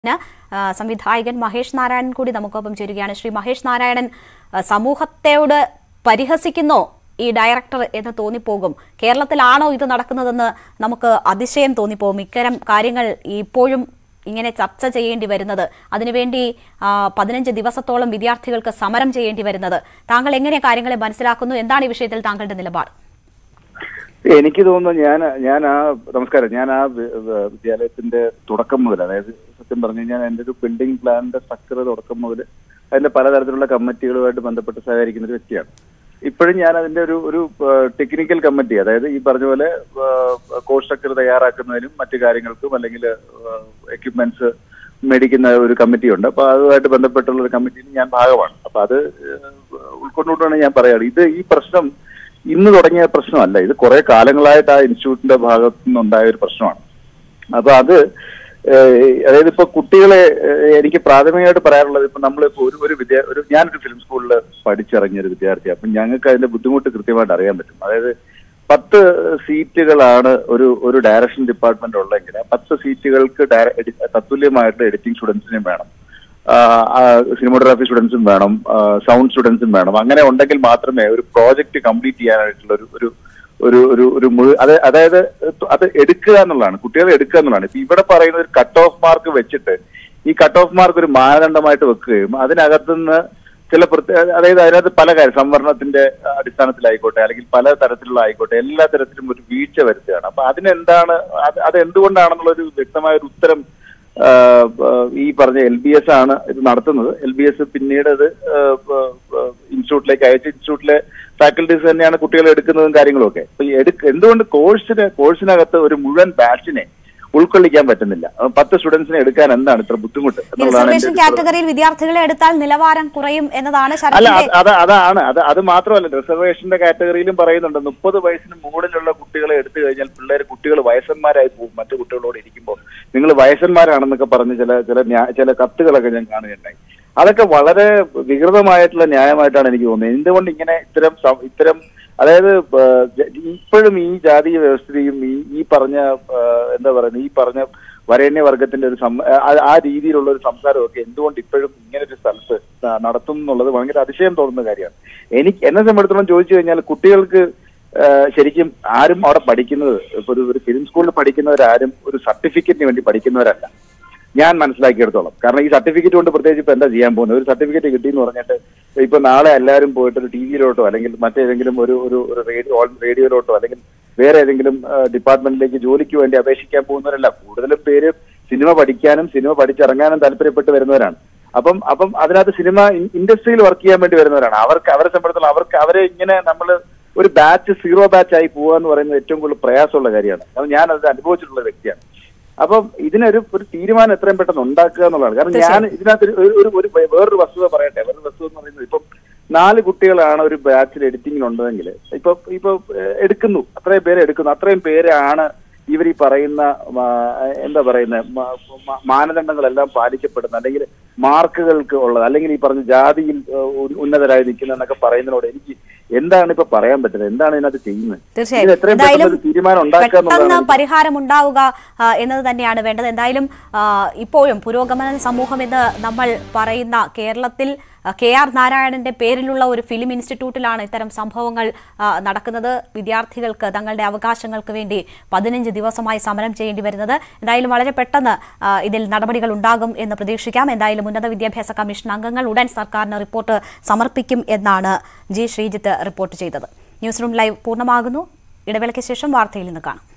ന്, ആ, സംവിധായകൻ മഹേഷ് നാരായണൻ കൂടി നമുക്കൊപ്പം ചേരുകയാണ് ശ്രീ മഹേഷ് നാരായണൻ ആ, സമൂഹത്തോട് പരിഹസിക്കുന്നോ ഈ ഡയറക്ടർ എന്ന് തോന്നിപ്പോകും കേരളത്തിലാണോ ഇത് നടക്കുന്നതെന്ന് നമുക്ക് അതിശയം തോന്നിപ്പോകും ഇത്തരം കാര്യങ്ങൾ ഇപ്പോഴും ഇങ്ങനെ ചർച്ച ചെയ്യേണ്ടി വരുന്നത് അതിനുവേണ്ടി ആ, പതിനഞ്ച് ദിവസത്തോളം വിദ്യാർത്ഥികൾക്ക് സമരം ചെയ്യേണ്ടി വരുന്നത് താങ്കൾ എങ്ങനെ കാര്യങ്ങളെ മനസ്സിലാക്കുന്നു എന്താണ് ഈ വിഷയത്തിൽ താങ്കളുടെ നിലപാട് എനിക്ക് തോന്നുന്നു ഞാൻ ഞാൻ ആ നമസ്കാരം ഞാൻ ആ വി- വി- വിദ്യാലയത്തിന്റെ തുടക്കം മുതൽ അതായത് സത്യം പറഞ്ഞു കഴിഞ്ഞാൽ എന്റെ ഒരു ബിൽഡിംഗ് പ്ലാനിന്റെ സ്ട്രക്ചർ തുടക്കം മുതൽ അതിന്റെ പലതരത്തിലുള്ള കമ്മിറ്റികളുമായിട്ട് ബന്ധപ്പെട്ട് സഹകരിക്കുന്ന ഒരു വ്യക്തിയാണ് ഇപ്പോഴും ഞാൻ അതിന്റെ ഒരു ഒരു ടെക്നിക്കൽ കമ്മിറ്റി അതായത് ഈ പറഞ്ഞ പോലെ കോഴ്സ് സ്ട്രക്ചർ തയ്യാറാക്കുന്നതിനും മറ്റു കാര്യങ്ങൾക്കും അല്ലെങ്കിൽ എക്യുപ്മെന്റ്സ് മേടിക്കുന്ന ഒരു കമ്മിറ്റിയുണ്ട് അപ്പൊ അതുമായിട്ട് ബന്ധപ്പെട്ടുള്ള ഒരു കമ്മിറ്റിയിൽ ഞാൻ ഭാഗമാണ് അപ്പൊ അത് ഏഹ്, ഉൾക്കൊണ്ടുകൊണ്ടാണ് ഞാൻ പറയുന്നത് ഇത് ഈ പ്രശ്നം ഇന്ന് തുടങ്ങിയ പ്രശ്നമല്ല ഇത് കുറെ കാലങ്ങളായിട്ട് ആ ഇൻസ്റ്റിറ്റ്യൂട്ടിന്റെ ഭാഗത്തു നിന്നുണ്ടായ ഒരു പ്രശ്നമാണ് അപ്പൊ അത് ഏഹ്, അതായത് ഇപ്പൊ കുട്ടികളെ ഏഹ്, എനിക്ക് പ്രാഥമികമായിട്ട് പറയാനുള്ളത് ഇപ്പൊ നമ്മളിപ്പോ ഒരു ഒരു വിദ്യാ ഒരു ഞാനൊരു ഫിലിം സ്കൂളിൽ പഠിച്ചിറങ്ങിയ ഒരു വിദ്യാർത്ഥി അപ്പം ഞങ്ങൾക്ക് അതിന്റെ ബുദ്ധിമുട്ട് കൃത്യമായിട്ട് അറിയാൻ പറ്റും അതായത് പത്ത് സീറ്റുകളാണ് ഒരു ഒരു ഡയറക്ഷൻ ഡിപ്പാർട്ട്മെന്റ് ഉള്ളതെങ്കിൽ ആ പത്ത് സീറ്റുകൾക്ക് ഡയറ- എഡി- തത്തുല്യമായിട്ട് എഡിറ്റിംഗ് സ്റ്റുഡൻസിനെയും വേണം സിനിമോഗ്രാഫി സ്റ്റുഡൻസും വേണം സൗണ്ട് സ്റ്റുഡൻസും വേണം അങ്ങനെ ഉണ്ടെങ്കിൽ മാത്രമേ ഒരു പ്രോജക്റ്റ് കംപ്ലീറ്റ് ചെയ്യാനായിട്ടുള്ള ഒരു ഒരു ഒരു ഒരു ഒരു മുഴു അത് അതായത് അത് എടുക്കുക എന്നുള്ളതാണ് കുട്ടികളെ എടുക്കുക എന്നുള്ളതാണ് ഇപ്പൊ ഇവിടെ പറയുന്ന ഒരു കട്ട് ഓഫ് മാർക്ക് വെച്ചിട്ട് ഈ കട്ട് ഓഫ് മാർക്ക് ഒരു മാനദണ്ഡമായിട്ട് വെക്കുകയും അതിനകത്തുനിന്ന് ചില പ്രത്യേക അതായത് അതിനകത്ത് പല കാര്യം സംവരണത്തിന്റെ അടിസ്ഥാനത്തിലായിക്കോട്ടെ അല്ലെങ്കിൽ പല തരത്തിലുള്ള ആയിക്കോട്ടെ എല്ലാ തരത്തിലും ഒരു വീഴ്ച വരുത്തുകയാണ് അപ്പൊ അതിനെന്താണ് അത് അത് എന്തുകൊണ്ടാണെന്നുള്ള ഒരു വ്യക്തമായ ഒരു ഉത്തരം ആ, ആ, ഈ പറഞ്ഞ എൽ ബി എസ് ആണ് ഇത് നടത്തുന്നത് എൽ ബി എസ് പിന്നീട് അത് ഇൻസ്റ്റിറ്റ്യൂട്ടിലേക്ക് അയച്ച് ഇൻസ്റ്റിറ്റ്യൂട്ടിലെ ഫാക്കൽറ്റീസ് തന്നെയാണ് കുട്ടികളെ എടുക്കുന്നതും കാര്യങ്ങളും ഒക്കെ അപ്പൊ ഈ എടുക്ക എന്തുകൊണ്ട് കോഴ്സിന് കോഴ്സിനകത്ത് ഒരു മുഴുവൻ ബാച്ചിനെ ഉൾക്കൊള്ളിക്കാൻ പറ്റുന്നില്ല അപ്പൊ പത്ത് സ്റ്റുഡൻസിനെ എടുക്കാൻ എന്താണ് ഇത്ര ബുദ്ധിമുട്ട് ഈ എന്നുള്ളതാണ് റിസർവേഷൻ എന്റെ ഒരു കാറ്റഗറിയിൽ വിദ്യാർത്ഥികളെ എടുത്താൽ നിലവാരം കുറയും എന്നതാണ് അല്ല ശരത്തിന്റെ അത് അത് അതാണ് അത് അത് മാത്രമല്ല റിസർവേഷന്റെ കാറ്റഗറിയിലും പറയുന്നുണ്ട് മുപ്പത് വയസ്സിന് മുകളിലുള്ള കുട്ടികളെ എടുത്തു കഴിഞ്ഞാൽ പിള്ളേർ കുട്ടികൾ വയസ്സന്മാരായി പോകും മറ്റു കുട്ടികളോട് ഇരിക്കുമ്പോൾ നിങ്ങൾ വയസ്സന്മാരാണെന്നൊക്കെ പറഞ്ഞ് ചില ചില ന്യായ- ചില കത്തുകളൊക്കെ ഞാൻ കാണുകയുണ്ടായി അതൊക്കെ വളരെ വികൃതമായിട്ടുള്ള ന്യായമായിട്ടാണ് എനിക്ക് തോന്നുന്നത് എന്തുകൊണ്ട് ഇങ്ങനെ ഇത്തരം സം- ഇത്തരം അതായത് ആ, ജ- ഇപ്പോഴും ഈ ജാതീയ വ്യവസ്ഥയും ഈ ഈ പറഞ്ഞ ആ, എന്താ പറയുന്നത് ഈ പറഞ്ഞ വരേണ്യ വർഗത്തിന്റെ ഒരു സം- ആ- ആ രീതിയിലുള്ള ഒരു സംസാരമൊക്കെ എന്തുകൊണ്ട് ഇപ്പോഴും ഇങ്ങനെ ഒരു സ്ഥലത്ത് ന- നടത്തുന്നു എന്നുള്ളത് ഭയങ്കര അതിശയം തോന്നുന്ന കാര്യമാണ് എനിക്ക് എന്നെ സംബന്ധിച്ചിടത്തോളം ചോദിച്ചു കഴിഞ്ഞാൽ കുട്ടികൾക്ക് ആ, ശരിക്കും ആരും അവിടെ പഠിക്കുന്നത് ഇപ്പൊ ഒരു ഒരു ഫിലിം സ്കൂളിൽ പഠിക്കുന്നവരാരും ഒരു സർട്ടിഫിക്കറ്റിന് വേണ്ടി പഠിക്കുന്നവരല്ല ഞാൻ മനസ്സിലാക്കിയെടുത്തോളം കാരണം ഈ സർട്ടിഫിക്കറ്റ് കൊണ്ട് പ്രത്യേകിച്ച് ഇപ്പൊ എന്താ ചെയ്യാൻ പോകുന്നത് ഒരു സർട്ടിഫിക്കറ്റ് കിട്ടിയെന്ന് പറഞ്ഞിട്ട് ഇപ്പൊ നാളെ എല്ലാവരും പോയിട്ട് ഒരു ടി വിയിലോട്ടോ അല്ലെങ്കിൽ മറ്റേതെങ്കിലും ഒരു ഒരു ഒരു റേഡിയോ റേഡിയോയിലോട്ടോ അല്ലെങ്കിൽ വേറെ ഏതെങ്കിലും ഡിപ്പാർട്ട്മെന്റിലേക്ക് ജോലിക്ക് വേണ്ടി അപേക്ഷിക്കാൻ പോകുന്നവരല്ല കൂടുതലും പേര് സിനിമ പഠിക്കാനും സിനിമ പഠിച്ചിറങ്ങാനും താല്പര്യപ്പെട്ട് വരുന്നവരാണ് അപ്പം അപ്പം അതിനകത്ത് സിനിമ ഇൻഡസ്ട്രിയിൽ വർക്ക് ചെയ്യാൻ വേണ്ടി വരുന്നവരാണ് അവർക്ക് അവരെ സംബന്ധിച്ചിടത്തോളം അവർക്ക് അവരെ ഇങ്ങനെ നമ്മൾ ഒരു ബാച്ച് സീറോ ബാച്ച് ആയി പോവുക എന്ന് പറയുന്നത് ഏറ്റവും കൂടുതൽ പ്രയാസമുള്ള കാര്യമാണ് കാരണം ഞാൻ അത് അനുഭവിച്ചിട്ടുള്ള വ്യക്തിയാണ് അപ്പം ഇതിനൊരു ഒരു തീരുമാനം എത്രയും പെട്ടെന്ന് ഉണ്ടാക്കുക എന്നുള്ളതാണ് കാരണം ഞാൻ ഇതിനകത്ത് ഒരു- ഒരു ഒരു വേറൊരു വസ്തുത പറയട്ടെ വേറൊരു വസ്തുത എന്ന് പറയുന്നത് ഇപ്പം നാല് കുട്ടികളാണ് ഒരു ബാച്ചിൽ എഡിറ്റിംഗിലുണ്ടെങ്കിൽ ഇപ്പൊ ഇപ്പൊ ഏഹ്, എടുക്കുന്നു അത്രയും പേരെ എടുക്കുന്നു അത്രയും പേരാണ് ഇവർ ഈ പറയുന്ന ആ, എന്താ പറയുന്നത് മാനദണ്ഡങ്ങളെല്ലാം പാലിക്കപ്പെടുന്ന അല്ലെങ്കിൽ മാർക്കുകൾക്ക് ഉള്ളത് അല്ലെങ്കിൽ ഈ പറഞ്ഞ ജാതിയിൽ ഏഹ്, ഉ- ഉന്നതരായി നിൽക്കുന്ന എന്നൊക്കെ പറയുന്നതിനോട് എനിക്ക് എന്താണ് ഇപ്പൊ പറയാൻ പറ്റുന്നത് എന്താണ് ഇതിനകത്ത് ചെയ്യുന്നത് ഇത് തീർച്ചയായും എത്രയും പെട്ടെന്ന് എന്തായാലും ഒരു തീരുമാനം ഉണ്ടാക്കുക പെട്ടെന്ന് എന്നുള്ളതാണ് പരിഹാരം ഉണ്ടാവുക ആ, എന്നത് തന്നെയാണ് വേണ്ടത് എന്തായാലും ആ, ഇപ്പോഴും പുരോഗമന സമൂഹം എന്ന് നമ്മൾ പറയുന്ന കേരളത്തിൽ ആ, കെ ആർ നാരായണന്റെ പേരിലുള്ള ഒരു ഫിലിം ഇൻസ്റ്റിറ്റ്യൂട്ടിലാണ് ഇത്തരം സംഭവങ്ങൾ ആ, നടക്കുന്നത് വിദ്യാർത്ഥികൾക്ക് തങ്ങളുടെ അവകാശങ്ങൾക്ക് വേണ്ടി പതിനഞ്ച് ദിവസമായി സമരം ചെയ്യേണ്ടി വരുന്നത് എന്തായാലും വളരെ പെട്ടെന്ന് ആ, ഇതിൽ നടപടികൾ ഉണ്ടാകും എന്ന് പ്രതീക്ഷിക്കാം എന്തായാലും ഉന്നത വിദ്യാഭ്യാസ കമ്മീഷൻ അംഗങ്ങൾ ഉടൻ സർക്കാരിന് റിപ്പോർട്ട് സമർപ്പിക്കും എന്നാണ് ജി ശ്രീജിത്ത് റിപ്പോർട്ട് ചെയ്തത് ന്യൂസ് റൂം ലൈവ് പൂർണ്ണമാകുന്നു ഇടവേളയ്ക്ക് ശേഷം വാർത്തയിൽ നിന്ന് കാണാം